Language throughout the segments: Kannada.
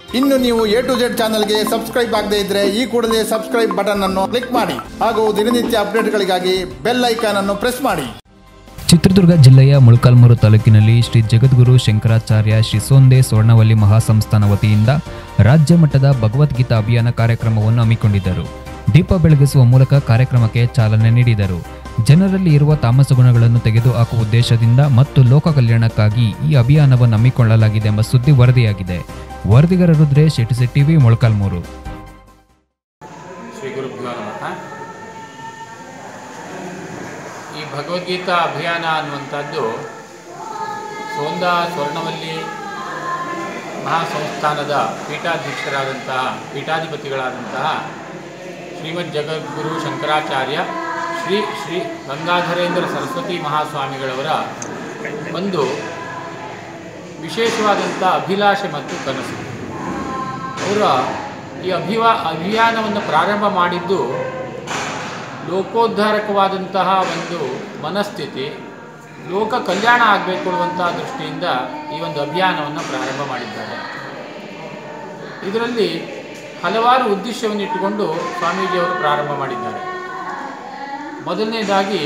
ಇನ್ನು ನೀವು ಎ ಟು ಜೆಡ್ ಚಾನಲ್ಗೆ ಸಬ್ಸ್ಕ್ರೈಬ್ ಆಗದೇ ಇದ್ರೆ ಈ ಕೂಡಲೇ ಸಬ್ಸ್ಕ್ರೈಬ್ ಬಟನ್ ಅನ್ನು ಕ್ಲಿಕ್ ಮಾಡಿ ಹಾಗೂ ದಿನನಿತ್ಯ ಅಪ್ಡೇಟ್ಗಳಿಗಾಗಿ ಬೆಲ್ ಐಕಾನ್ ಅನ್ನು ಪ್ರೆಸ್ ಮಾಡಿ ಚಿತ್ರದುರ್ಗ ಜಿಲ್ಲೆಯ ಮೊಳಕಾಲ್ಮೂರು ತಾಲೂಕಿನಲ್ಲಿ ಶ್ರೀ ಜಗದ್ಗುರು ಶಂಕರಾಚಾರ್ಯ ಶಿಸೋಂದೆ ಸ್ವರ್ಣವಲ್ಲಿ ಮಹಾಸಂಸ್ಥಾನ ವತಿಯಿಂದ ರಾಜ್ಯ ಮಟ್ಟದ ಭಗವದ್ಗೀತಾ ಅಭಿಯಾನ ಕಾರ್ಯಕ್ರಮವನ್ನು ಹಮ್ಮಿಕೊಂಡಿದ್ದರು ದೀಪ ಬೆಳಗಿಸುವ ಮೂಲಕ ಕಾರ್ಯಕ್ರಮಕ್ಕೆ ಚಾಲನೆ ನೀಡಿದರು ಜನರಲ್ಲಿ ಇರುವ ತಾಮಸ ಗುಣಗಳನ್ನು ತೆಗೆದುಹಾಕುವ ಉದ್ದೇಶದಿಂದ ಮತ್ತು ಲೋಕ ಕಲ್ಯಾಣಕ್ಕಾಗಿ ಈ ಅಭಿಯಾನವನ್ನು ಹಮ್ಮಿಕೊಳ್ಳಲಾಗಿದೆ ಎಂಬ ಸುದ್ದಿ ವರದಿಯಾಗಿದೆ ವರದಿಗಾರ ರುದ್ರೇಶ್ ಎಟಿಸಿ ಟಿವಿ ಮೊಳಕಾಲ್ಮೂರು ಶ್ರೀ ಗುರುಭ್ಯೋ ನಮಃ ಈ ಭಗವದ್ಗೀತಾ ಅಭಿಯಾನ ಅನ್ನುವಂಥದ್ದು ಸೋಂದ ಸ್ವರ್ಣವಲ್ಲಿ ಮಹಾಸಂಸ್ಥಾನದ ಪೀಠಾಧ್ಯಕ್ಷರಾದಂತಹ ಪೀಠಾಧಿಪತಿಗಳಾದಂತಹ ಶ್ರೀಮದ್ ಜಗದ್ಗುರು ಶಂಕರಾಚಾರ್ಯ ಶ್ರೀ ಶ್ರೀ ಗಂಗಾಧರೇಂದ್ರ ಸರಸ್ವತಿ ಮಹಾಸ್ವಾಮಿಗಳವರ ಒಂದು ವಿಶೇಷವಾದಂಥ ಅಭಿಲಾಷೆ ಮತ್ತು ಕನಸು ಅವರ ಈ ಅಭಿವಾ ಅಭಿಯಾನವನ್ನು ಪ್ರಾರಂಭ ಮಾಡಿದ್ದು ಲೋಕೋದ್ಧಾರಕವಾದಂತಹ ಒಂದು ಮನಸ್ಥಿತಿ ಲೋಕ ಕಲ್ಯಾಣ ಆಗಬೇಕು ಅನ್ನುವಂತಹ ದೃಷ್ಟಿಯಿಂದ ಈ ಒಂದು ಅಭಿಯಾನವನ್ನು ಪ್ರಾರಂಭ ಮಾಡಿದ್ದಾರೆ ಇದರಲ್ಲಿ ಹಲವಾರು ಉದ್ದೇಶವನ್ನು ಇಟ್ಟುಕೊಂಡು ಸ್ವಾಮೀಜಿಯವರು ಪ್ರಾರಂಭ ಮಾಡಿದ್ದಾರೆ ಮೊದಲನೇದಾಗಿ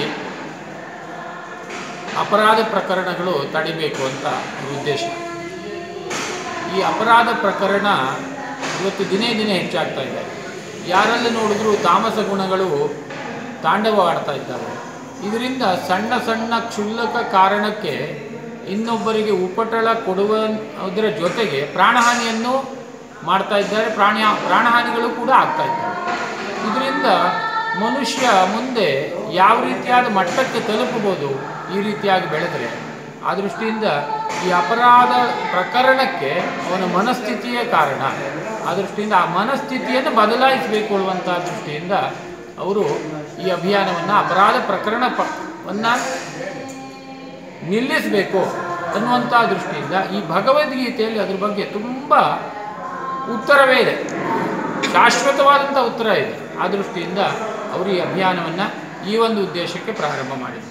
ಅಪರಾಧ ಪ್ರಕರಣಗಳು ತಡಿಬೇಕು ಅಂತ ಒಂದು ಉದ್ದೇಶ ಈ ಅಪರಾಧ ಪ್ರಕರಣ ಇವತ್ತು ದಿನೇ ದಿನೇ ಹೆಚ್ಚಾಗ್ತಾ ಇದೆ ಯಾರಲ್ಲಿ ನೋಡಿದ್ರೂ ತಾಮಸ ಗುಣಗಳು ತಾಂಡವವಾಡ್ತಾ ಇದ್ದಾವೆ ಇದರಿಂದ ಸಣ್ಣ ಸಣ್ಣ ಕ್ಷುಲ್ಲಕ ಕಾರಣಕ್ಕೆ ಇನ್ನೊಬ್ಬರಿಗೆ ಉಪಟಳ ಕೊಡುವುದರ ಜೊತೆಗೆ ಪ್ರಾಣಹಾನಿಯನ್ನು ಮಾಡ್ತಾ ಇದ್ದಾರೆ ಪ್ರಾಣ ಪ್ರಾಣಹಾನಿಗಳು ಕೂಡ ಆಗ್ತಾ ಇದ್ದಾವೆ ಇದರಿಂದ ಮನುಷ್ಯ ಮುಂದೆ ಯಾವ ರೀತಿಯಾದ ಮಟ್ಟಕ್ಕೆ ತಲುಪಬಹುದು ಈ ರೀತಿಯಾಗಿ ಬೆಳೆದರೆ ಆ ದೃಷ್ಟಿಯಿಂದ ಈ ಅಪರಾಧ ಪ್ರಕರಣಕ್ಕೆ ಅವನ ಮನಸ್ಥಿತಿಯೇ ಕಾರಣ ಆ ದೃಷ್ಟಿಯಿಂದ ಆ ಮನಸ್ಥಿತಿಯನ್ನು ಬದಲಾಯಿಸಬೇಕು ಅನ್ನುವಂಥ ದೃಷ್ಟಿಯಿಂದ ಅವರು ಈ ಅಭಿಯಾನವನ್ನು ಅಪರಾಧ ಪ್ರಕರಣವನ್ನು ನಿಲ್ಲಿಸಬೇಕು ಅನ್ನುವಂಥ ದೃಷ್ಟಿಯಿಂದ ಈ ಭಗವದ್ಗೀತೆಯಲ್ಲಿ ಅದ್ರ ಬಗ್ಗೆ ತುಂಬ ಉತ್ತರವೇ ಇದೆ ಶಾಶ್ವತವಾದಂಥ ಉತ್ತರ ಇದೆ ಆ ದೃಷ್ಟಿಯಿಂದ ಅವರು ಈ ಅಭಿಯಾನವನ್ನು ಈ ಒಂದು ಉದ್ದೇಶಕ್ಕೆ ಪ್ರಾರಂಭ ಮಾಡಿದರು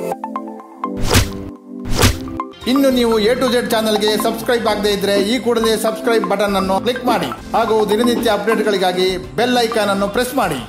ಇನ್ನು ನೀವು ಎ ಟು ಜೆಡ್ ಚಾನಲ್ಗೆ ಸಬ್ಸ್ಕ್ರೈಬ್ ಆಗದೇ ಇದ್ರೆ ಈ ಕೂಡಲೇ ಸಬ್ಸ್ಕ್ರೈಬ್ ಬಟನ್ ಅನ್ನು ಕ್ಲಿಕ್ ಮಾಡಿ ಹಾಗೂ ದಿನನಿತ್ಯ ಅಪ್ಡೇಟ್ಗಳಿಗಾಗಿ ಬೆಲ್ ಐಕಾನ್ ಅನ್ನು ಪ್ರೆಸ್ ಮಾಡಿ